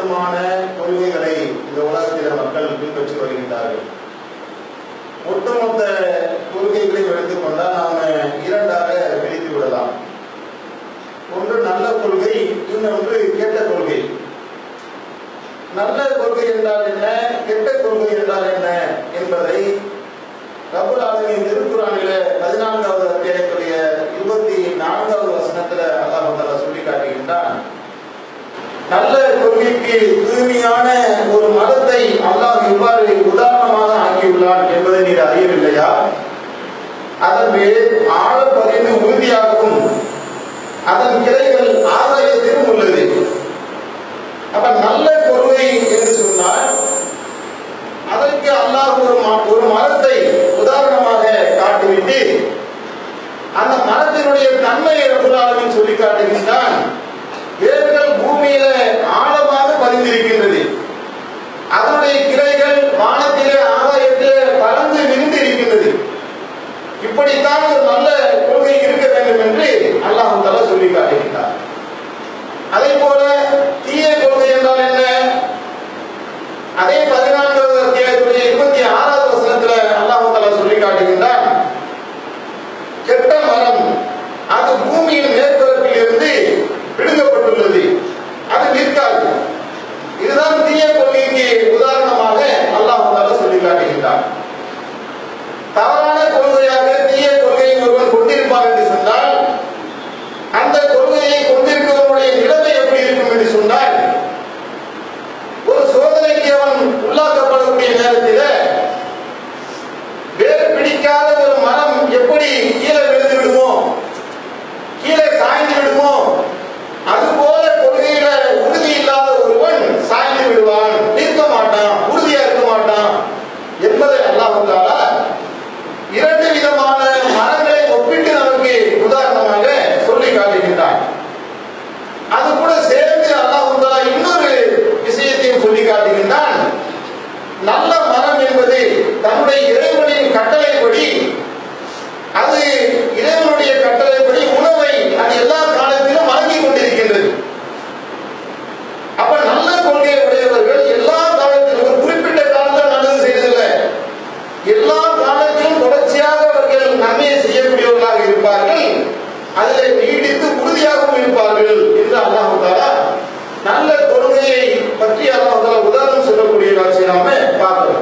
விதமான கொள்கைகளை இந்த உலகத்தில் மக்கள் பின்பற்றி வருகின்றார்கள் ஒட்டுமொத்த கொள்கைகளை எடுத்துக்கொண்டால் நாம இரண்டாக பிரித்து விடலாம் ஒன்று நல்ல கொள்கை இன்னொன்று கெட்ட கொள்கை நல்ல கொள்கை என்றால் என்ன கெட்ட கொள்கை என்றால் என்ன என்பதை ரபுல் ஆலமின் திருக்குறானில பதினான்காவது அத்தியாயத்துடைய இருபத்தி நான்காவது வசனத்துல அல்லாஹ் தஆலா சொல்லி காட்டுகின்றான் நல்ல கொள்கைக்கு தூய்மையான ஒரு மதத்தை அல்லாஹ் இவ்வாறு உதாரணமாக ஆக்கியுள்ளான் என்பதை நீர் அறியவில்லையா அதன் மேல் ஆழ பதிந்து உறுதியாகவும் அதன் கிளைகள் ஆதாயத்திலும் உள்ளது அப்ப நல்ல கொள்கை என்று சொன்னால் அதற்கு அல்லாஹ் ஒரு ம- ஒரு மரத்தை உதாரணமாக காட்டிவிட்டு அந்த மரத்தினுடைய தன்மையை ரபுல்லாலமின் சொல்லி காட்டுகின்றான் வேர்கள் பூமியில ஆழமாக பதிந்திருக்கின்றது அதனுடைய கிளைகள் வானத்திலே ஆதாயத்திலே பறந்து விரிந்து இருக்கின்றது இப்படித்தான் ஒரு நல்ல கொள்கை இருக்க வேண்டும் என்று அல்லாஹ் தஆலா சொல்லி காட்டுகின்றார் அதே போல தீய கொள்கை என்றால் என்ன அதே பதினான்காவது அத்தியாயத்துடைய இருபத்தி ஆறாவது வசனத்துல அல்லாஹ் தஆலா சொல்லி காட்டுகின்றான் கெட்ட மரம் அது பூமியின் மேற்பரப்பில் இருந்து பிடுங்கப்பட்டுள்ளது அது நிற்காது இதுதான் தீய கொள்கைக்கு உதாரணமாக அல்லாஹ் தஆலா சொல்லி காட்டுகின்றான் தவறான கொள்கையாக தீய கொள்கையை ஒருவன் கொண்டிருப்பான் என்று சொன்னால் அந்த கொள்கையை கொண்டிருக்கிறவனுடைய நிலைமை எப்படி இருக்கும் என்று சொன்னால் ஒரு சோதனைக்கு அவன் உள்ளாக்கப்படக்கூடிய நேரத்தில் வேறு பிடிக்காத ஒரு மரம் எப்படி கீழே விழுந்து விடுமோ கீழே சாய்ந்து விடுமோ அதுபோல கொள்கையில உறுதி இல்லாத ஒருவன் சாய்ந்து விடுவான் நிற்க மாட்டான் உறுதியா இருக்க மாட்டான் என்பதை அல்லாஹ் தாலா இரண்டு விதமான மரங்களை ஒப்பிட்டு நமக்கு உதாரணமாக சொல்லி காட்டுகின்றான் அது கூட சேர்ந்து அல்லாஹ் தாலா இன்னொரு விஷயத்தையும் சொல்லி காட்டுகின்றான் நல்ல மரம் என்பது தன்னுடைய இறைவனின் கட்டளைப்படி அது இறைவனுடைய கட்டளைப்படி உணவை அது எல்லா காலத்திலும் வழங்கிக் கொண்டிருக்கின்றது அப்ப நல்ல கொள்கை உடையவர்கள் எல்லா காலத்திலும் ஒரு குறிப்பிட்ட காலத்தில் நல்லது செய்ததில்லை எல்லா காலத்திலும் தொடர்ச்சியாக அவர்கள் நன்மையை செய்யக்கூடியவர்களாக இருப்பார்கள் அதில் நீடித்து உறுதியாகவும் இருப்பார்கள் என்று அல்லாஹ் தாலா நல்ல கொள்கையை பற்றி அல்லாஹ் தாலா உதாரணம் சொல்லக்கூடிய காட்சியை நாம பார்க்கிறோம்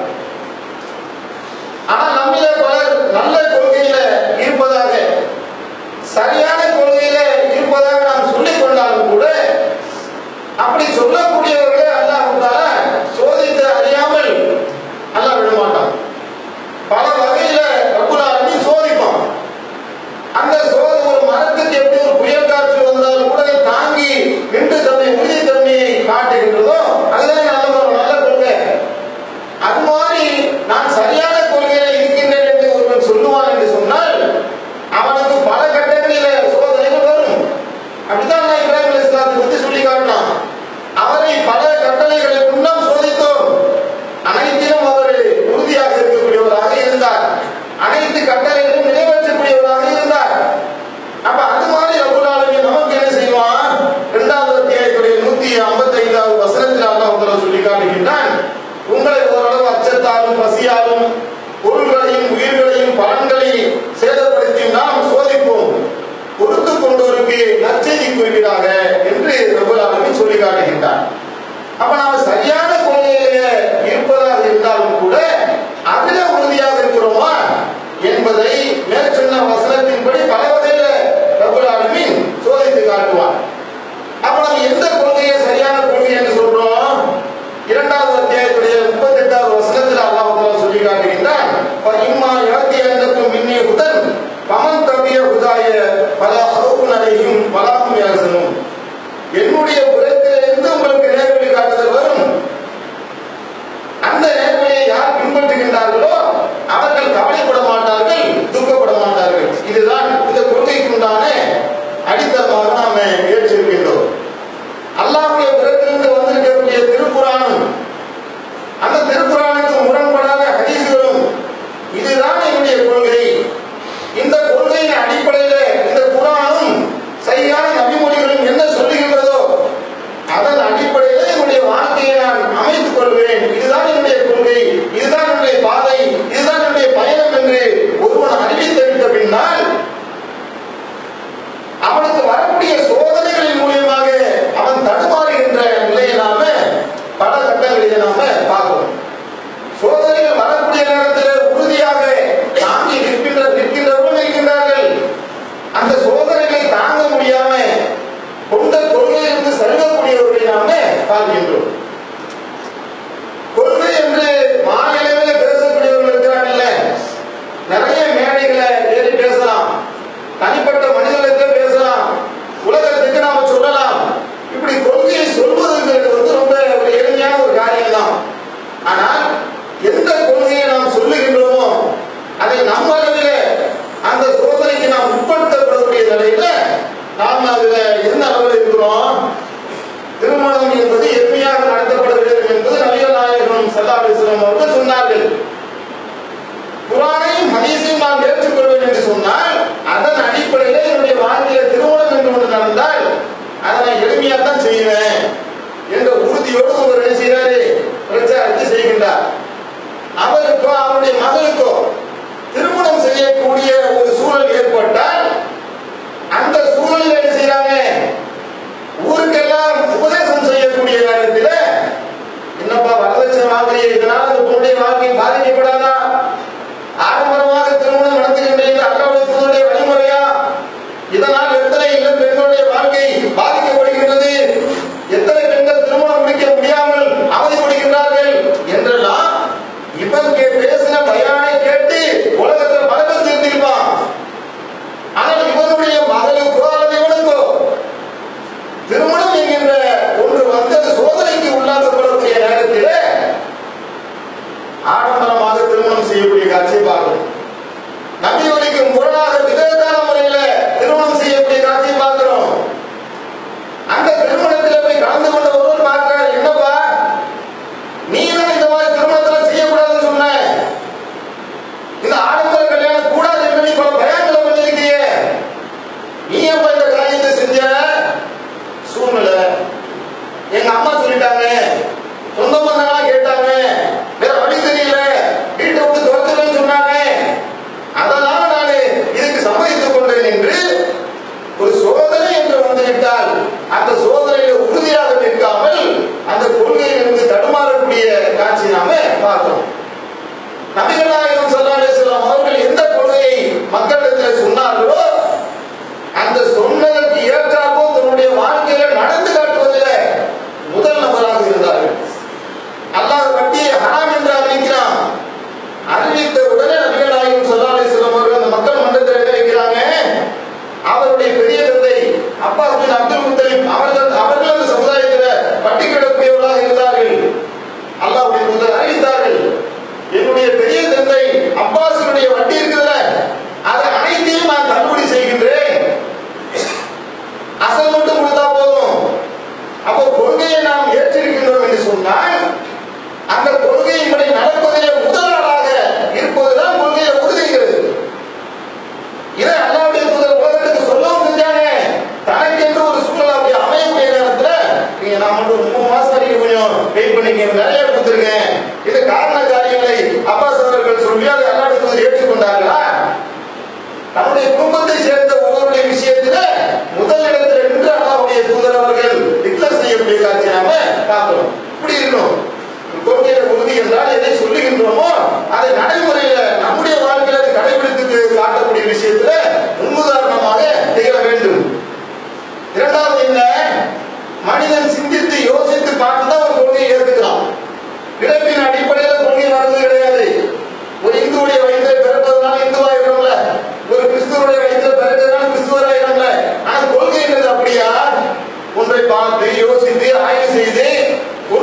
ஆனா நம்மில பலர் நல்ல கொள்கையில இருப்பதாக சரியான கொள்கையில இருப்பதாக நாம் சொல்லிக் கொண்டாலும் கூட அப்படி சொல்லக்கூடியவர்களை அல்லாஹ் தாலா சோதித்து அறியாமல் அல்லாஹ் விட மாட்டான் பல வகையில ரப்புல் ஆலமீன் சோதிப்பான் அந்த சோத ஒரு மரத்துக்கு எப்படி ஒரு புயல் காற்று வந்தாலும் கூட அதை தாங்கி நின்று தன்னை உறுதி தன்மையை காட்டுகின்றதோ அதுதான் நல்ல ஒரு நல்ல கொள்கை அது மாதிரி நான் சரியான கொள்கையில இருக்கின்றேன் என்று ஒருவன் சொல்லுவான் என்று சொன்னால் அவனுக்கு பல கட்டங்களில சோதனைகள் வரும் அப்படித்தான் நான் இப்ராஹிம் அலைஹிஸ்ஸலாத்தை பத்தி சொல்லி காட்டினான் அவரை பல கட்டளைகளை முன்னம் சோதித்தோம் அனைத்திலும் அவர் உறுதியாக இருக்கக்கூடியவராக இருந்தார் அனைத்து கட்டளைகளும் நிறைவேற்றக்கூடியவராக இருந்தார் அப்ப அது மாதிரி ரபுல் ஆலமீன் நமக்கு என்ன செய்வான் இரண்டாவது அத்தியாயத்துடைய நூத்தி ஐம்பத்தி ஐந்தாவது வசனத்தில் அல்லாஹ் தஆலா சொல்லி காட்டுகின்றான் உங்களை ஓரளவு அச்சத்தாலும் பசியாலும் பொருள்களையும் உயிர்களையும் பலன்களையும் சேதப்படுத்தி நாம் சோதிப்போம் பொறுத்து கொண்டோருக்கு நற்செய்தி கூறுகிறாக என்று ரபுல் ஆலமீன் சொல்லி காட்டுகின்றான் அப்ப நாம சரியான கொள்கையில இருப்பதாக இருந்தாலும் கூட அதுல உறுதியாக இருக்கிறோமா என்பதை மேற்சொன்ன வசனத்தின்படி பல வகையில ரபுல் ஆலமீன் சோதித்து காட்டுவான் அப்ப நம்ம எந்த கொள்கையை சரியான கொள்கை என்று சொல்றோம் இரண்டாவது அத்தியாயத்துடைய முப்பத்தி எட்டாவது வசனத்தில் அல்லாஹ் தஆலா சொல்லி காட்டுகின்றான் "ஃப இம்மா யாத்தி அந்தக்கும் மின்னி ஹுதன் ஃபமன் தபிய ஹுதாய ஃபலா ஹவுஃபுன் அலைஹிம் வலா ஹும் யஹ்சனூன்." என்னுடைய புறத்திலிருந்து உங்களுக்கு என்றோம் கொள்கை என்று மாநிலங்களில் பேசக்கூடியவர்கள் இருக்கிறாங்கல்ல நிறைய மேடைகளை ஏறி பேசலாம் தனிப்பட்ட மனிதர்களுக்கு பேசலாம் உலகத்துக்கு நாம சொல்லலாம் இப்படி கொள்கையை சொல்வதுங்கிறது வந்து ரொம்ப ஒரு எளிமையான ஒரு காரியம் தான் ஆனால் எந்த கொள்கையை நாம் சொல்லுகின்றோமோ அதை நம்ம அளவில் அந்த சோதனைக்கு நாம் உட்படுத்தப்படக்கூடிய நிலையில நாம் அதுல எந்த அளவில் இருக்கிறோம் திருமணம் என்பது எளிமையாக நடத்தப்பட வேண்டும் என்பது நபிகள் நாயகம் சல்லா அலிஸ்லாம் அவர்கள் சொன்னார்கள் குரானையும் ஹதீஸையும் நான் ஏற்றுக்கொள்வேன் என்று சொன்னால் அதன் அடிப்படையில் என்னுடைய வாழ்க்கையில திருமணம் என்று ஒன்று நடந்தால் அதை நான் எளிமையா தான் செய்வேன் என்ற உறுதியோடு ஒரு என்ன செய்கிறாரு பிரச்சாரத்தை செய்கின்றார் அவருக்கோ அவருடைய மகளுக்கோ திருமணம் செய்யக்கூடிய ஒரு சூழல் ஏற்பட்டால் அந்த சூழலில் என்ன செய்யறாங்க ஊருக்கெல்லாம் உபதேசம் செய்யக்கூடிய நேரத்தில் என்னப்பா வரதட்சணை வாங்குறீங்க இதனால அந்த பொண்ணுடைய வாழ்க்கை பாதிக்கப்படாதா ஆடம்பரமாக திருமணம் நடத்துகின்றீர்கள் அல்லாவுடைய தூதருடைய வழிமுறையா இதனால் எத்தனை இளம் பெண்களுடைய வாழ்க்கை பாதிக்கப்படுகின்றது எத்தனை பெண்கள் திருமணம் முடிக்க முடியாமல் அவதிப்படுகின்றார்கள் என்றெல்லாம் இவன் கே- பேசின பயானை கேட்டு உலகத்தில் பல பேர் தெரிந்திருப்பான் ஆனால் இவனுடைய மகளுக்கோ அல்லது இவனுக்கோ திருமணம் என்கின்ற ஒன்று வந்து அது சோதனைக்கு உள்ளாக்கப்படக்கூடிய நேரத்தில் ஆடம்பரமாக திருமணம் செய்யக்கூடிய காட்சியை பார்க்கிறோம் நபி வழிக்கு முரணாக விதவிதான முறையில திருமணம் செய்யக்கூடிய காட்சியை பார்க்கிறோம் அந்த திருமணத்தில் போய் கலந்து கொண்ட ஒருவர் பார்க்கிறார் என்னப்பா நீ தான் இந்த மாதிரி திருமணத்தில் செய்யக்கூடாதுன்னு சொன்ன இந்த ஆடம்பர கல்யாணம் கூடாது என்று நீ பல பயான்களை பண்ணிருக்கியே நீ எப்ப இந்த காரியத்தை செஞ்ச சூழ்நிலை எங்க அம்மா சொல்லிட்டாங்க சொந்த பந்தங்களா கேட்டாங்க வேற வழி தெரியல வீட்டை விட்டு துரத்துலன்னு சொன்னாங்க அதனால நான் இதுக்கு சம்மதித்துக் கொண்டேன் என்று ஒரு சோதனை என்று வந்துவிட்டால் அந்த சோதனையில உறுதியாக நிற்காமல் அந்த கொள்கையிலிருந்து தடுமாறக்கூடிய காட்சி நாம பார்க்கிறோம் நபிகளாயிரம் சொல்லாலே செல்லும் அவர்கள் எந்த கொள்கையை மக்களிடத்தில் சொன்னார்களோ அந்த சொன்னதற்கு ஏற்றாப்போ தன்னுடைய வாழ்க்கையில நடந்து காட்டுவதில் முதல் நபராக இருந்தார்கள் அல்லாஹ் வட்டியை ஹராம் என்று அறிவிக்கிறான் அறிவித்த உடனே நபிகள் நாயகம் சொல்லாலே செல்லும் அவர்கள் அந்த மக்கள் மன்றத்தில் என்ன வைக்கிறாங்க அவருடைய பெரிய தந்தை அப்பா பின் அப்துல் முத்தலிப் அவர்கள் அவர்கள் அந்த சமுதாயத்தில் பட்டி கிடக்கூடியவர்களாக இருந்தார்கள் அல்லாஹ்வுடைய தூதர் அறிவித்தார்கள் என்னுடைய பெரிய தந்தை அப்பாஸினுடைய வட்டி இருக்குதுல அதை அனைத்தையும் நான் தள்ளுபடி செய்கின்றேன் அசல் மட்டும் கொடுத்தா போதும் அப்போ கொள்கையை நாம் ஏற்றிருக்கின்றோம் என்று சொன்னால் அந்த கொள்கையின்படி நடப்பதிலே முதல் ஆளாக இருப்பதுதான் கொள்கையை உறுதிக்கிறது இதை அல்லாவுடைய தூதர் உலகத்துக்கு சொல்லவும் செஞ்சாங்க தனக்கென்று ஒரு சூழல் அப்படி அமையக்கூடிய நேரத்துல நீங்க நான் மட்டும் ஒரு மூணு மாசம் வரைக்கும் கொஞ்சம் வெயிட் பண்ணிக்க நிறைய கொடுத்துருக்கேன் இது காரண காரியங்களை அப்பாஸ் அவர்கள் சொல்லி அதை அல்லாவுடைய தூதர் ஏற்றுக்கொண்டார்களா நம்முடைய குடும்பத்தை சேர்ந்த ஒவ்வொருடைய விஷயத்துல முதல் இடத்துல நின்று அல்லாவுடைய தூதர் அவர்கள் டிக்ளேர் செய்யக்கூடிய காட்சி நாம பார்க்கிறோம் இப்படி இருக்கணும் கொள்கையில உறுதி என்றால் எதை சொல்லுகின்றோமோ அதை நடைமுறையில நம்முடைய வாழ்க்கையில அதை கடைபிடித்து காட்டக்கூடிய விஷயத்துல முன்னுதாரணமாக திகழ வேண்டும் இரண்டாவது என்ன மனிதன் சிந்தித்து யோசித்து பார்த்து தான் ஒரு கொள்கையை ஏற்றுக்கலாம் பிறப்பின் அடிப்படையில கொள்கை வர்றது கிடையாது ஒரு இந்துவுடைய வயிற்றை பிறப்பதனால இந்துவாயிடும்ல ஒரு கிறிஸ்துவனுடைய வயிற்றை பிறக்கிறதுனால கிறிஸ்துவராயிடும்ல ஆனா கொள்கை என்னது அப்படியா ஒன்றை பார்த்து யோசித்து ஆய்வு செய்து ஒரு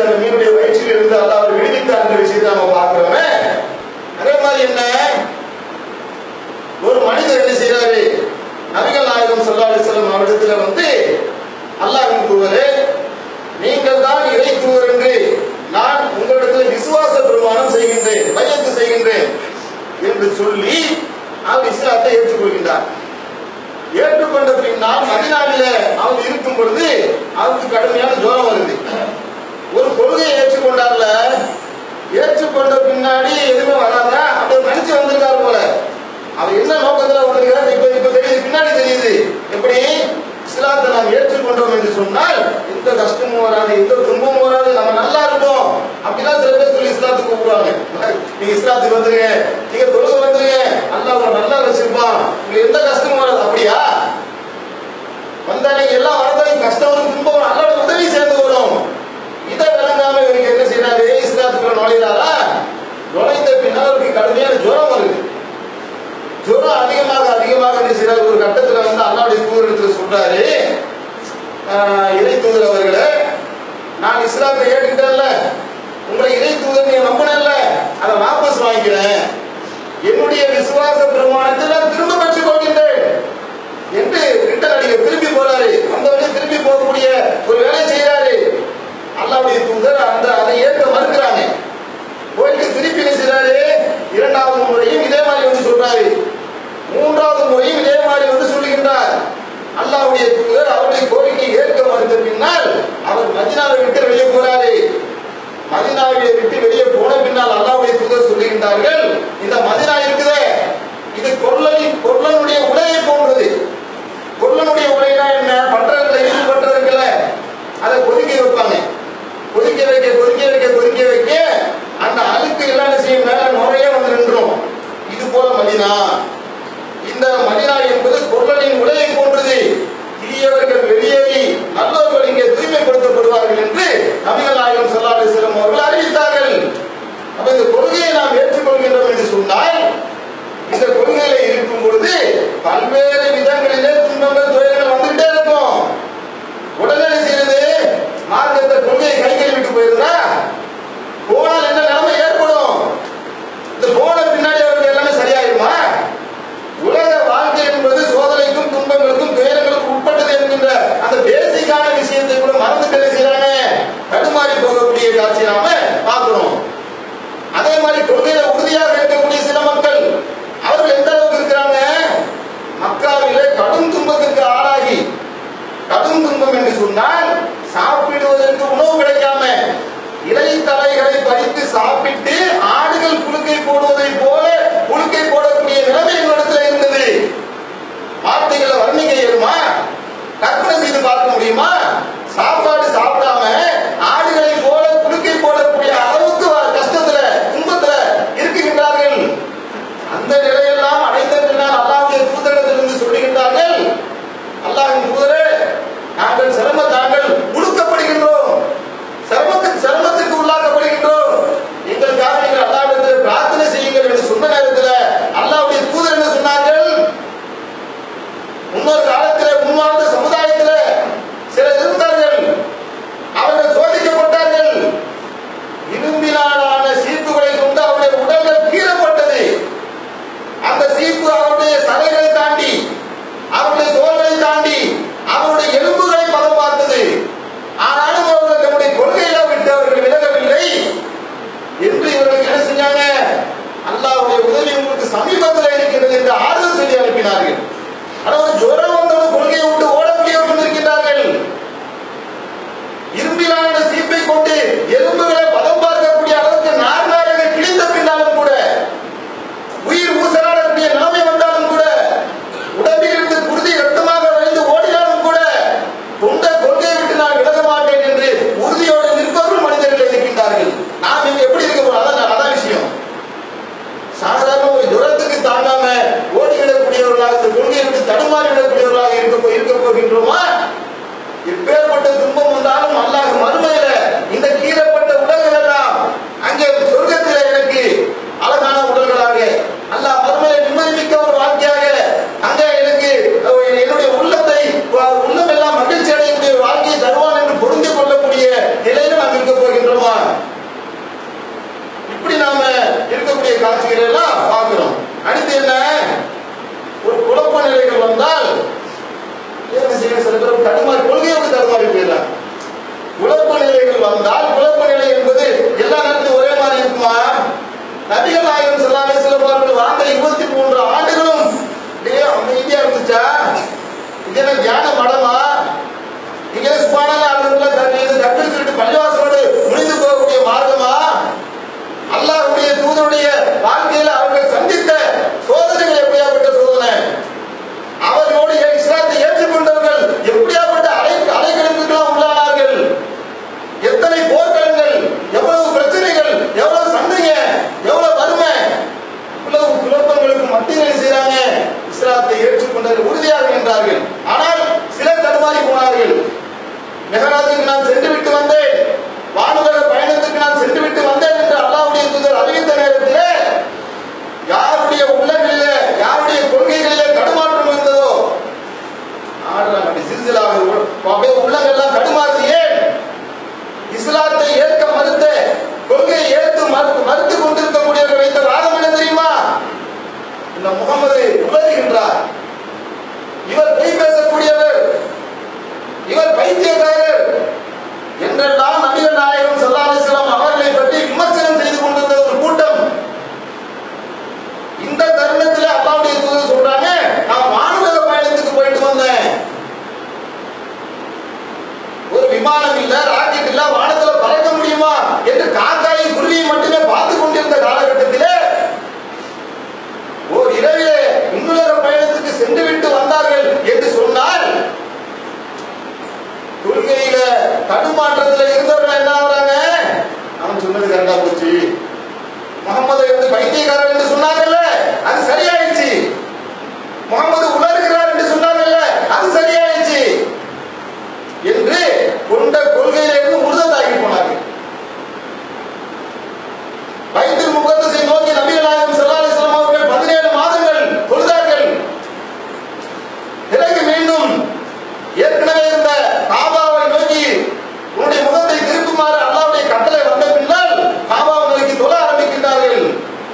அந்த மீனுடைய வயிற்றில் இருந்து அல்லாஹ் அவர் விடுவித்தார் என்ற விஷயத்தை நம்ம பார்க்கிறோமே அதே மாதிரி என்ன ஒரு மனிதர் என்ன செய்யறாரு நபிகள் நாயகம் ஸல்லல்லாஹு அலைஹி வஸல்லம் அவரிடத்துல வந்து அல்லாஹ்வின் தூதரே நீங்கள் தான் இறை தூதர் என்று நான் உங்களிடத்தில் விசுவாச பிரமாணம் செய்கின்றேன் பையத்து செய்கின்றேன் என்று சொல்லி அவர் இஸ்லாத்தை ஏற்றுக்கொள்கின்றார் ஏற்றுக்கொண்ட பின்னால் மதினாவில அவர் இருக்கும் பொழுது அவருக்கு கடுமையான ஜுரம் வருது ஒரு கொள்கையை ஏற்றுக்கொண்டார்ல ஏற்றுக்கொண்ட பின்னாடி எதுவுமே வராதா அப்படி நினைச்சு வந்திருக்காரு போல அவர் என்ன நோக்கத்துல வந்திருக்காரு இப்ப இப்ப தெரியுது பின்னாடி தெரியுது எப்படி இஸ்லாத்தை நாம் ஏற்றுக்கொண்டோம் என்று சொன்னால் எந்த கஷ்டமும் வராது எந்த துன்பமும் வராது நம்ம நல்லா இருப்போம் அப்படிலாம் சில பேர் சொல்லி இஸ்லாத்துக்கு கூப்பிடுவாங்க நீங்க இஸ்லாத்துக்கு வந்துருங்க நீங்க தொழுக வந்துருங்க அல்லாஹ் உங்களை நல்லா வச்சிருப்பான் உங்களுக்கு எந்த கஷ்டமும் வராது அப்படியா வந்தா நீங்க எல்லாம் வரதான் கஷ்டம் வரும் துன்பம் வரும் அல்லாட உதவி சேர்ந்து வரும் இதை விளங்காம இவருக்கு என்ன செய்யறாரு இஸ்லாத்துக்குள்ள நுழையிறாரா நுழைந்த பின்னால் அவருக்கு கடுமையான ஜுரம் வருது ஜுரம் அதிகமாக அதிகமாக என்ன செய்யறாரு ஒரு கட்டத்துல வந்து அல்லாவுடைய தூதரத்துல சொல்றாரு ஆஹ், இறை தூதர் அவர்களே நான் இஸ்லாத்தை ஏற்றுக்கிட்டேன்ல உங்களை இறை தூதர் நீங்க நம்பினல்ல அதை வாபஸ் வாங்கிக்கிறேன் என்னுடைய விசுவாச பிரமாணத்தை நான் திரும்ப பெற்றுக் கொள்கின்றேன் என்று ரிட்டன் அடிக்க திரும்பி போறாரு வந்தவனே திரும்பி போகக்கூடிய ஒரு வேலை செய்யறாரு அல்லாவுடைய தூதர் அந்த அதை ஏற்க மறுக்கிறாங்க போயிட்டு திருப்பி என்ன செய்றாரு இரண்டாவது முறையும் இதே மாதிரி வந்து சொல்றாரு மூன்றாவது முறையும் இதே மாதிரி வந்து சொல்லுகின்றார் அல்லாஹ்வுடைய தூதர் அவருடைய கோரிக்கையை ஏற்க மறுத்த பின்னால் அவர் மதினாவை விட்டு வெளியே போறாரு மதினாவை விட்டு வெளியே போன பின்னால் அல்லாஹ்வுடைய தூதர் சொல்லுகின்றார்கள் இந்த மதினா இருக்குதே இது கொல்லனின் கொல்லனுடைய உடையை போன்றது கொல்லனுடைய உடைனா என்ன பட்டறதுல இரு பட்டறதுல அதை கொதிக்க வைப்பாங்க கொதிக்க வைக்க கொதிக்க வைக்க கொதிக்க வைக்க அந்த அழுக்கு எல்லாம் என்ன செய்யும் மேல நுரைய வந்து நின்றும் இது போல மதினா இந்த மதினா என்பது கொல்லனின் உடையை போன்றது தீயவர்கள் வெளியேறி நல்லவர்கள் இங்கே தூய்மைப்படுத்தப்படுவார்கள் என்று நபிகள் நாயகம் ஸல்லல்லாஹு அலைஹி வஸல்லம் அவர்கள் அறிவித்தார்கள் அப்ப இந்த கொள்கையை நாம் ஏற்றுக்கொள்கின்றோம் என்று சொன்னால் இந்த கொள்கையில இருக்கும் பொழுது பல்வேறு விதங்களிலே துன்பங்கள் துயரங்கள் வந்துட்டே இருக்கும் உடனே என்ன செய்யறது மார்க்கத்தை கொள்கையை கை கழுவிட்டு போயிருந்தா போனால் என்ன நிலைமை ஏற்படும் இந்த போன பின்னாடி அவருக்கு எல்லாமே சரியாயிருமா உலக வாழ்க்கை என்பது சோதனைக்கும் துன்பங்களுக்கும் துயரங்களுக்கும் உட்பட்டது என்கின்ற அந்த பேசிக்கான விஷயத்தை கூட மறந்துட்டு என்ன செய்யறாங்க தடுமாறி போகக்கூடிய காட்சி நாம பார்க்கிறோம் அதே மாதிரி கொள்கையில உறுதியாக இருக்கக்கூடிய சில மக்கள் அவர்கள் எந்த அளவுக்கு இருக்கிறாங்க மக்காவிலே கடும் துன்பத்திற்கு ஆளாகி கடும் துன்பம் என்று சொன்னால் சாப்பிடுவதற்கு உணவு கிடைக்காம இலை தலைகளை பறித்து சாப்பிட்டு ஆடுகள் புழுக்கை போடுவதை போல புழுக்கை போடக்கூடிய நிலைமை எங்களிடத்தில் இருந்தது வார்த்தைகளை வர்ணிக்க இயலுமா கற்பனை செய்து பார்க்க முடியுமா சாப்பாடு சாப்பிடாம ஆடுகளை போல புழுக்கை போடக்கூடிய அளவுக்கு வ- கஷ்டத்துல துன்பத்துல இருக்குகின்றார்கள் அந்த நிலையெல்லாம் அடைந்த பின்னால் அல்லாஹ்வுடைய தூதரிடத்திலிருந்து சொல்லுகின்றார்கள் அல்லாஹ்வின் தூதரே நாங்கள் சிரம நாங்கள் உடுக்கப்படுகின்றோம் சிரமத்துக்கு சிரமத்திற்கு உள்ளாக்கப்படுகின்றோம் எங்களுக்காக நீங்கள் அல்லாஹ்விடத்தில் பிரார்த்தனை செய்யுங்கள் என்று சொன்ன நேரத்தில் அல்லாஹ்வுடைய தூதர் என்ன சொன்னார்கள் முன்னொரு காலத்திலே முன்வாழ்ந்த சமுதாயத்திலே சிலர் இருந்தார்கள் அவர்கள் சோதிக்கப்பட்டார்கள் இரும்பினாலான சீப்புகளை கொண்டு அவருடைய உடல்கள் கீறப்பட்டது அந்த சீப்பு அவருடைய சதைகளை தாண்டி அவருடைய தோள்களை தாண்டி அவருடைய எலும்புகளை பதம் பார்த்தது ஆனாலும் அவர்கள் தம்முடைய கொள்கையில விட்டு அவர்கள் விலகவில்லை என்று இவர்கள் என்ன செஞ்சாங்க அல்லாஹ்வுடைய உதவி உங்களுக்கு சமீபத்தில் இருக்கிறது என்று ஆறுதல் சொல்லி அனுப்பினார்கள் ஆனால் ஜுரம் வந்தவங்க கொள்கையை விட்டு ஓடக்கூடியவர்கள் இருக்கின்றார்கள் இரும்பிலான சீப்பை கொண்டு எலும்புகளை பதம் பார்க்கக்கூடிய அளவுக்கு நார் நாராக கிழிந்த பின்னாலும் கூட உயிர் ஊசலாடக்கூடிய நிலைமை வந்தாலும் கூட உடம்பில் இருந்து குருதி ரத்தமாக வழிந்து ஓடினாலும் கூட கொண்ட கொள்கையை விட்டு நான் விலக மாட்டேன் என்று உறுதியோடு நிற்பவர்கள் மனிதர்கள் இருக்கின்றார்கள் நாம் இங்க எப்படி இருக்க போறோம் அதான் அதான் விஷயம் சாதாரண ஒரு ஜுரத்துக்கு தாங்காம ஓடிவிடக்கூடியவர்களாக இந்த கொள்கையை விட்டு தடுமாறி விடக்கூடியவர்களாக இருக்க போ- இருக்க போகின்றோமா எப்பேற்பட்ட துன்பம் வந்தாலும் அல்லாஹ் மறுமையில இந்த கீழப்பட்ட உடலை காட்சிகளை எல்லாம் பார்க்கிறோம் அடுத்து என்ன ஒரு குழப்ப நிலைகள் வந்தால் என்ன செய்ய சில பேர் தடுமாறி கொள்கையோடு தடுமாறி போயிடலாம் குழப்ப நிலைகள் வந்தால் குழப்ப நிலை என்பது எல்லா நேரத்திலும் ஒரே மாதிரி இருக்குமா நபிகள் நாயகம் சொல்லாமே சில அவர்கள் வாழ்ந்த இருபத்தி மூன்று ஆண்டுகளும் அப்படியே அமைதியா இருந்துச்சா இது என்ன தியான மடமா இங்க சுபானால அவர்கள் தண்ணீர் தப்பில் சொல்லிட்டு பள்ளிவாசலோடு முடிந்து போகக்கூடிய மார்க்கமா அல்லாஹ்வுடைய தூதருடைய வாழ்க்கையில அவர்கள் சந்தித்த சோதனைகள் எப்படியாப்பட்ட சோதனை அவர்களோடு இஸ்லாத்தை ஏற்றுக்கொண்டவர்கள் எப்படியாப்பட்ட அலை அலைகளுக்கெல்லாம் உள்ளானார்கள் எத்தனை போர்க்களங்கள் எவ்வளவு பிரச்சனைகள் எவ்வளவு சண்டைங்க எவ்வளவு வறுமை இவ்வளவு குழப்பங்களுக்கு மத்தியில் என்ன செய்றாங்க இஸ்லாத்தை ஏற்றுக்கொண்டவர்கள் உறுதியாக நின்றார்கள் ஆனால் சிலர் தடுமாறி போனார்கள் மெகராஜுக்கு நான் சென்று விட்டு வந்தேன் வானுலக பயணத்துக்கு நான் சென்று விட்டு வந்தேன் என்று அல்லாஹ்வுடைய தூதர் அறிவித்த நேரத்திலே யாருடைய உள்ளங்களிலே யாருடைய கொள்கைகளிலே தடுமாற்றம் இருந்ததோ ஆடுறாங்க அப்படி சிறுசிலாக அப்படியே உள்ளங்கள்லாம் தடுமாறுது ஏன் இஸ்லாத்தை ஏற்க மறுத்த கொள்கையை ஏற்று மறுத்து மறுத்து கொண்டிருக்கக்கூடியவர்கள் வைத்த வாதம் என்ன தெரியுமா இந்த முகமது உளறுகின்றார் இவர் பொய் பேசக்கூடியவர் இவர் பைத்தியக்காரர் என்றெல்லாம் நபிகள் நாயகம் ஸல்லல்லாஹு அலைஹி வஸல்லம் அவர்களை பற்றி விமர்சனம் செய்து கொண்டிருந்த ஒரு கூட்டம் இந்த தருணத்தில் அல்லாஹ்வுடைய தூதர் சொல்றாங்க நான் வானுலக பயணத்துக்கு போயிட்டு வந்தேன் ஒரு விமானம் இல்ல ராக்கெட் இல்ல வானத்துல பறக்க முடியுமா என்று காக்காயும் குருவியை மட்டுமே பார்த்து கொண்டிருந்த காலகட்டத்திலே ஓர் இரவிலே விண்ணுலக பயணத்துக்கு சென்று விட்டு வந்தார்கள் என்று சொன்னால் கொள்கையில தடுமாற்றத்துல இருந்தவர்கள் என்ன ஆகுறாங்க அவன் சொன்னது கரெக்டா போச்சு முகமது வந்து பைத்தியக்காரர் என்று சொன்னாங்கல்ல அது சரியாயிடுச்சு முகமது உணர்கிறார் என்று சொன்னாங்கல்ல அது சரியாயிடுச்சு என்று கொண்ட கொள்கையிலிருந்து முருதத்தாகி போனார்கள் பைத்தில் முகத்தசை நோக்கி நபிகள் நாயகம் ஸல்லல்லாஹு அலைஹி வஸல்லம் அவர்கள் பதினேழு மாதங்கள் தொழுதார்கள் பிறகு மீண்டும் ஏற்கனவே இருந்த காபாவை நோக்கி உன்னுடைய முகத்தை திருப்புமாறு அல்லாஹ்வுடைய கட்டளை வந்த பின்னால் காபாவை நோக்கி தொழ ஆரம்பிக்கின்றார்கள்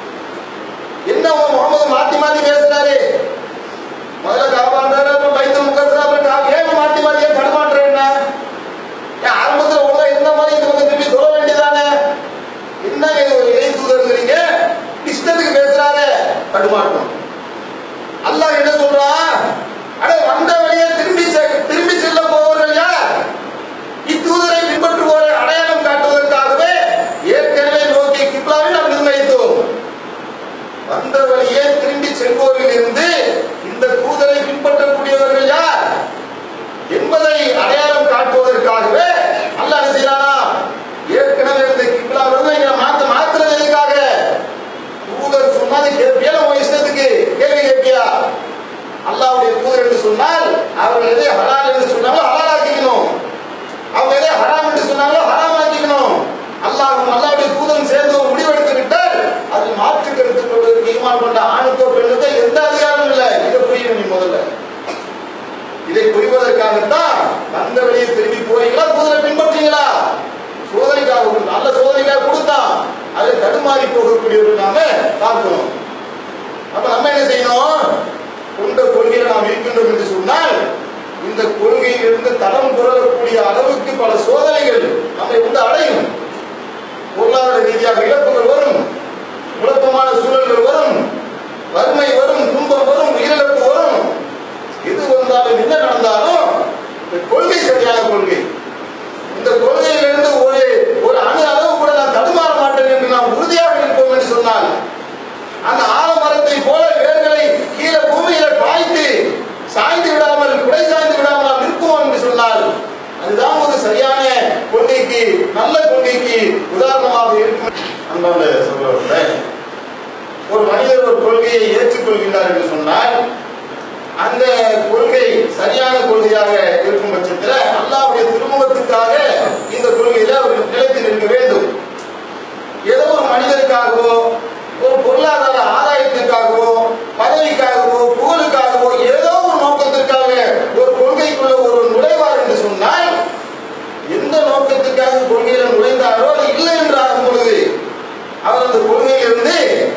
என்ன உங்க முகமது மாத்தி மாத்தி பேசுறாரு முதல்ல காபான்றாரு அப்புறம் பைத்தல் முகத்தர் அப்புறம் கா- ஏன் மாத்தி மாத்தி ஏன் தடுமாற்றம் என்ன ஏன் ஆரம்பத்துல ஒழுங்கா இருந்த மாதிரி இந்த பக்கம் திரும்பி தொழ வேண்டியதானே என்ன இறை தூதருங்கிறீங்க இஷ்டத்துக்கு பேசுறாரு தடுமாற்றம் அல்லாஹ் என்ன சொல்றான் அட வந்த வழியே திரும்பி செ- திரும்பி செல்ல போவர்கள் யார் இத்தூதரை பின்பற்றுவோரை அடையாளம் காட்டுவதற்காகவே ஏற்கனவே நோக்கி கிப்லாவை நாம் நிர்ணயித்தோம் வந்த வழியே திரும்பி செல்வோரில் இருந்து இந்த தூதரை பின்பற்றக்கூடியவர்கள் யார் என்பதை அடையாளம் காட்டுவதற்காகவே அல்லாஹ் என்ன செய்யறானா ஏற்கனவே இருந்த கிப்லா வந்து இங்க மாத்த மாத்துறது எதுக்காக தூதர் சொன்னது கேட்பியா உன் இஷ்டத்துக்கு கேள்வி கேட்பியா அல்லாஹ்வுடைய தூதர் என்று சொன்னால் அவர்கள் எதை ஹலால் என்று சொன்னாங்களோ ஹலால் ஆக்கிக்கணும் அவங்க எதை ஹராம் என்று சொன்னாங்களோ ஹராம் ஆக்கிக்கணும் அல்லாஹ்வும் அல்லாஹ்வுடைய தூதரும் சேர்ந்து ஒரு முடிவெடுத்து விட்டால் அது மாற்று கருத்து கொள்வதற்கு ஈமான் கொண்ட ஆணுக்கோ பெண்ணுக்கோ எந்த அதிகாரமும் இல்லை இதை புரியணும் நீ முதல்ல இதை புரிவதற்காகத்தான் வந்த வழியை திரும்பி போறீங்களா தூதரை பின்பற்றீங்களா சோதனைக்காக கொடுத்தான். நல்ல சோதனைக்காக கொடுத்தான் அதை தடுமாறி போகக்கூடியவர்கள் நாம பார்க்கணும் அப்ப நம்ம என்ன செய்யணும் கொண்ட கொள்கையில நாம் இருக்கின்றோம் என்று சொன்னால் இந்த கொள்கையிலிருந்து தடம் புரளக்கூடிய அளவுக்கு பல சோதனைகள் நம்மை வந்து அடையும் பொருளாதார ரீதியாக இழப்புகள் வரும் குழப்பமான சூழல்கள் வரும் வறுமை வரும் துன்பம் வரும் உயிரிழப்பு வரும் எது வந்தாலும் என்ன நடந்தாலும் இந்த கொள்கை சரியான கொள்கை இந்த கொள்கையிலிருந்து ஒரு ஒரு அணு அளவு கூட நான் தடுமாற மாட்டேன் என்று நாம் உறுதியாக இருப்போம் என்று சொன்னால் அந்த ஆலமரத்தை போல வேர்களை கீழே பூமியில பாய்த்து சாய்ந்து விடாமல் குடை சாய்ந்து விடாமல் நாம் நிற்போம் என்று சொன்னால் அதுதான் ஒரு சரியான கொள்கைக்கு நல்ல கொள்கைக்கு உதாரணமாக இருக்கும் அன்பான சொல்றவர்களே ஒரு மனிதர் ஒரு கொள்கையை ஏற்றுக்கொள்கின்றார் என்று சொன்னால் அந்த கொள்கை சரியான கொள்கையாக இருக்கும் பட்சத்தில் அல்லாவுடைய திருமுகத்துக்காக இந்த கொள்கையில அவர் நிலைத்து நிற்க வேண்டும் ஏதோ ஒரு மனிதருக்காகவோ ஒரு பொருளாதார ஆதாயத்திற்காகவோ பதவிக்காகவோ புகழுக்காகவோ ஏதோ ஒரு நோக்கத்திற்காக ஒரு கொள்கைக்குள்ள ஒரு நுழைவார் என்று சொன்னால் எந்த நோக்கத்துக்காக கொள்கையில நுழைந்தாரோ அது இல்லை என்று ஆகும் பொழுது அவர் அந்த கொள்கையிலிருந்து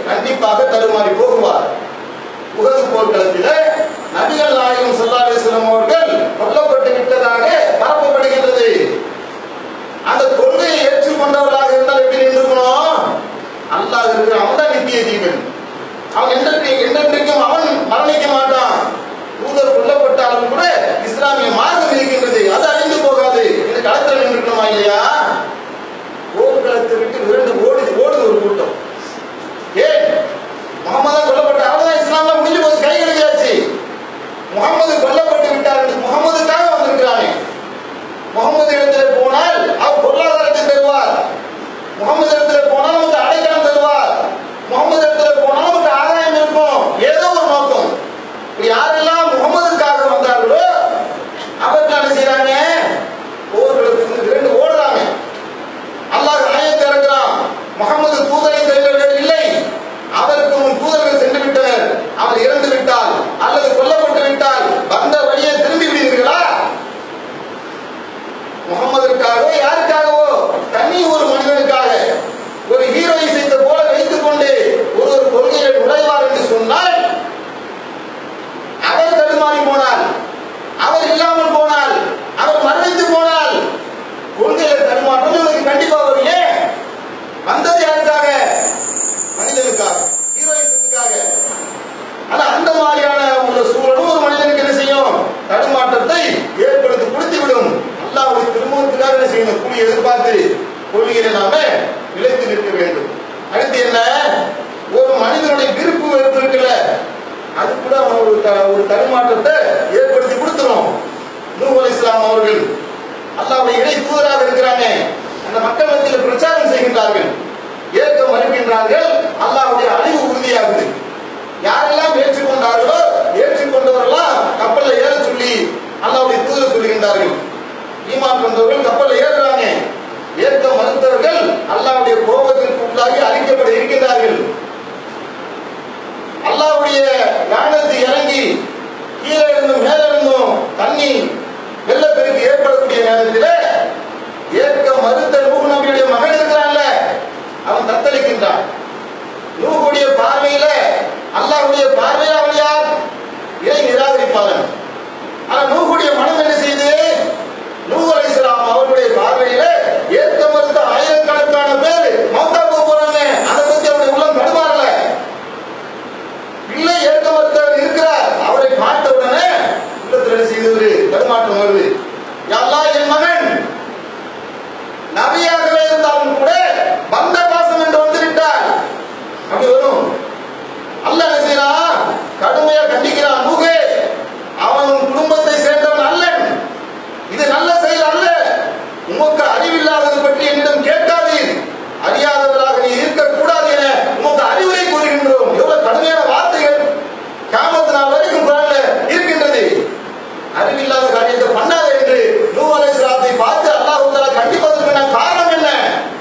கண்டிப்பாக தடுமாறி போகுவார் உகது போர்க்களத்தில் நபிகள் நாயகம் ஸல்லல்லாஹு அலைஹி வஸல்லம் அவர்கள் கொல்லப்பட்டு விட்டதாக பரப்பப்படுகின்றது அந்த கொள்கையை ஏற்றுக்கொண்டவர்களாக இருந்தால் எப்படி இருக்கணும் அல்லாஹ் இருக்கிற அவன் தான் நித்திய ஜீவன் அவன் என்றைக்கு என்றென்றைக்கும் அவன் மரணிக்க மாட்டான் தூதர் கொல்லப்பட்டாலும் கூட இஸ்லாமிய மார்க்கம் இருக்கின்றது அது அழிந்து போகாது இந்த களத்தில் நின்றுக்கணுமா இல்லையா போர்க்களத்தை விட்டு விரண்டு ஓடுது ஓடுது ஒரு கூட்டம் ஏன் முகமது கொல்லப்பட்ட அவர்தான் இஸ்லாம்ல முடிஞ்சு போச்சு கை கழுவியாச்சு முகமது கொல்லப்பட்டு விட்டார் என்று முகமதுக்காக வந்திருக்கிறானே முகமது இடத்துல போனால் அவர் பொருளாதாரத்தை தருவார் முகமது இடத்துல போனால் நமக்கு அடைக்கலம் தருவார் முகமது இடத்துல போனால் நமக்கு ஆதாயம் இருக்கும் ஏதோ ஒரு நோக்கம் இப்ப யாரெல்லாம் முகமதுக்காக வந்தார்களோ அவர்கள் என்ன செய்யறாங்க போர்களுக்கு இரண்டு ஓடுறாங்க அல்லாஹ் ஆயத்தை இறக்குறான் முகமது தூதரை தவிர வேறு இல்லை அவருக்கு முன் தூதர்கள் சென்று விட்டனர் அவர் இறந்து விட்டால் அல்லது கொல்லப்பட்டு விட்டால் வந்த வழியை திரும்பி விடுவீர்களா முகமதுக்காகவோ யாருக்காகவோ தனி ஒரு மனிதனுக்காக ஒரு ஹீரோயை செய்த போல வைத்துக் கொண்டு ஒரு ஒரு கொள்கையை நுழைவார் என்று சொன்னால் அவர் தடுமாறி போனால் அவர் இல்லாமல் போனால் அவர் மரணித்து போனால் கொள்கையில தடுமாற்றம் இவனுக்கு கண்டிப்பா வரும் ஏன் வந்தது யாருக்காக மனிதனுக்காக ஹீரோயிசத்துக்காக ஆனா அந்த மாதிரியான ஒரு சூழலும் ஒரு மனிதனுக்கு என்ன செய்யும் தடுமாற்றத்தை ஏற்படுத்தி கொடுத்து விடும் அல்லாவுடைய திருமணத்துக்காக என்ன செய்யணும் கூலி எதிர்பார்த்து கொள்கையில நாம நிலைத்து நிற்க வேண்டும் அடுத்து என்ன ஒரு மனிதனுடைய விருப்பு வெறுப்பு இருக்குல்ல அது கூட அவன் ஒரு த- ஒரு தடுமாற்றத்தை ஏற்படுத்தி கொடுத்துரும் நூஹ் அலைஹிஸ்ஸலாம் அவர்கள் அல்லாவுடைய இணை தூதராக இருக்கிறாங்க அந்த மக்கள் மத்தியில் பிரச்சாரம் செய்கின்றார்கள் ஏற்க மறுக்கின்றார்கள் அல்லாவுடைய அழிவு உறுதியாகுது யாரெல்லாம் ஏற்றுக்கொண்டார்களோ ஏற்றுக்கொண்டவரெல்லாம் கப்பல்ல ஏற சொல்லி அல்லாவுடைய தூதர் சொல்லுகின்றார்கள் ஈமான் கொண்டவர்கள் கப்பல்ல ஏறுறாங்க ஏற்க மறுத்தவர்கள் அல்லாவுடைய கோபத்திற்கு உள்ளாகி அழிக்கப்பட இருக்கின்றார்கள் அல்லாவுடைய ஞானத்து இறங்கி கீழே இருந்தும் மேலே இருந்தும் தண்ணி வெள்ளப்பெருக்கு ஏற்படக்கூடிய நேரத்தில் ஏற்க மறுத்த நூகு நபியுடைய மகன் இருக்கிறான்ல அவன் தத்தளிக்கின்றான் நூகுடைய பார்வையில அல்லாஹ்வுடைய பார்வையில அவன் யார் இறை நிராகரிப்பாளன் ஆனா நூகுடைய மனம் என்ன செய்து நூஹ் அலைஹிஸ்ஸலாம் அவருடைய பார்வையில ஏற்க மறுத்த ஆயிரக்கணக்கான பேர் மௌத்தா போக போறாங்க அதை பத்தி அவருடைய உள்ளம் தடுமாறல இல்லை ஏற்க மறுத்தவர் இருக்கிறார் அவரை பார்த்த உடனே உள்ளத்துல என்ன செய்து ஒரு தடுமாற்றம் வருது யல்லா என் மகன் நபியாகவே இருந்தாலும் கூட வந்த பாசம் என்று வந்து விட்டார் அப்படி வரும் அல்லாஹ் என்ன செய்யறான் கடுமையா கண்டிக்கிறான் நூகே அவன் உன் குடும்பத்தை சேர்ந்தவன் அல்லன் இது நல்ல செயல் அல்ல உமக்கு அறிவில்லாதது பற்றி என்னிடம் கேட்காதீர் அறியாதவராக நீ இருக்கக்கூடாது என உமக்கு அறிவுரை கூறுகின்றோம் எவ்வளவு கடுமையான வார்த்தைகள் காமத்து நாள் வரைக்கும் குரான்ல இருக்கின்றது அறிவில்லாத காரியத்தை பண்ணாத என்று நூ அலைஹிஸ்ஸலாத்தை பார்த்து அல்லாஹ் தஆலா கண்டிப்பதற்கான காரணம் என்ன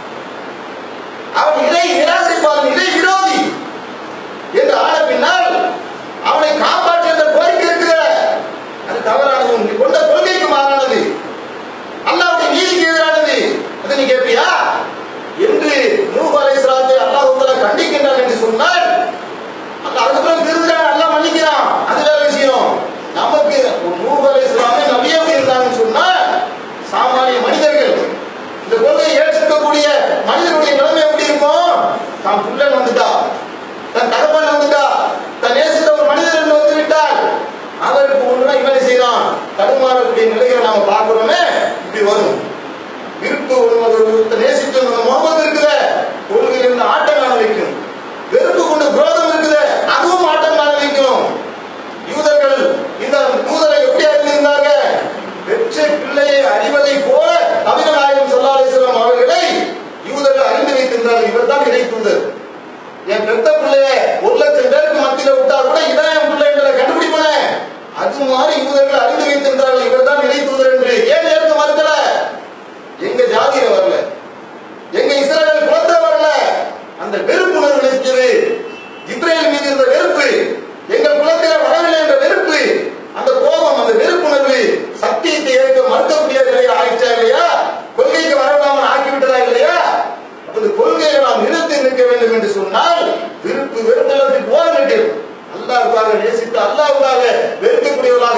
அவன் இறை நிராகரிப்பாளன் இறை விரோதி என்று ஆன பின்னால் அவனை காப்பாற்ற என்ற கோரிக்கை இருக்கிற அது தவறானது நீ கொண்ட கொள்கைக்கு மாறானது அல்லாவுடைய நீதிக்கு எதிரானது அதை நீ கேட்பியா என்று நூஹ் அலைஹிஸ்ஸலாத்தை அல்லாஹ் தஆலா கண்டிக்கின்றான் என்று சொன்னால் அல்லாஹ் அதுக்கப்புறம் திருந்துறான் அல்லாஹ் மன்னிக்கிறான் அது வேற விஷயம் நமக்கு ஒரு நூஹ் அலைஹிஸ்ஸலாமே நபியே இருந்தாங்கன்னு சொன்னா சாமானிய மனிதர்கள் இந்த கொள்கையை ஏற்றுக்கக்கூடிய மனிதனுடைய நிலைமை எப்படி இருக்கும் தான் புள்ளன் வந்துட்டா தன் தகப்பன் வந்துட்டா தன் நேசித்த ஒரு மனிதன் வந்து விட்டால் அவருக்கு ஒண்ணுனா இவனை செய்யறான் தடுமாறக்கூடிய நிலைகளை நாம பார்க்கிறோமே இப்படி வரும் விருப்பு ஒருவர் நேசித்து முகமது இருக்குத கொள்கையில் இருந்து ஆட்டம் காண வைக்கும் வெறுப்பு கொண்டு குரோதம் இருக்குது அதுவும் ஆட்டம் காண வைக்கும் யூதர்கள் இந்த தூதரை எப்படி அறிந்திருந்தாங்க பெற்ற பிள்ளையை அறிவதை போல நபிகள் நாயகம் ஸல்லல்லாஹு அலைஹி வஸல்லம் அவர்களை யூதர்கள் அறிந்து வைத்திருந்தார்கள் இவர்தான் இறை தூதர் என் பெத்த பிள்ளைய ஒரு லட்சம் பேருக்கு மத்தியில விட்டா கூட இதான் என் பிள்ளை என்பதை கண்டுபிடிப்பனே அது மாதிரி யூதர்கள் அறிந்து வைத்திருந்தார்கள் இவர்தான் இறை தூதர் என்று ஏன் ஏற்க மறுக்கல எங்க ஜாதியில வரல எங்க இஸ்ரேல் குலத்துல வரல அந்த வெறுப்புணர்வு நினைக்கிறது இஸ்ரேல் மீது இருந்த வெறுப்பு எங்கள் குலத்தில வரவில்லை என்ற வெறுப்பு அந்த கோபம் அந்த வெறுப்புணர்வு சத்தியத்தை ஏற்க மறுக்கக்கூடிய நிலையில் ஆயிடுச்சா இல்லையா கொள்கைக்கு வரவிடாமல் ஆக்கிவிட்டதா இல்லையா அப்ப இந்த கொள்கையை நாம் நிறுத்தி நிற்க வேண்டும் என்று சொன்னால் விருப்பு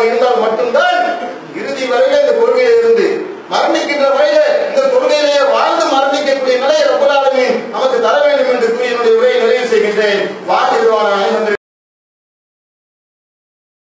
இருந்தால் மட்டும்தான் இறுதி வரையில இந்த கொள்கையில இருந்து மரணிக்கின்ற வரையில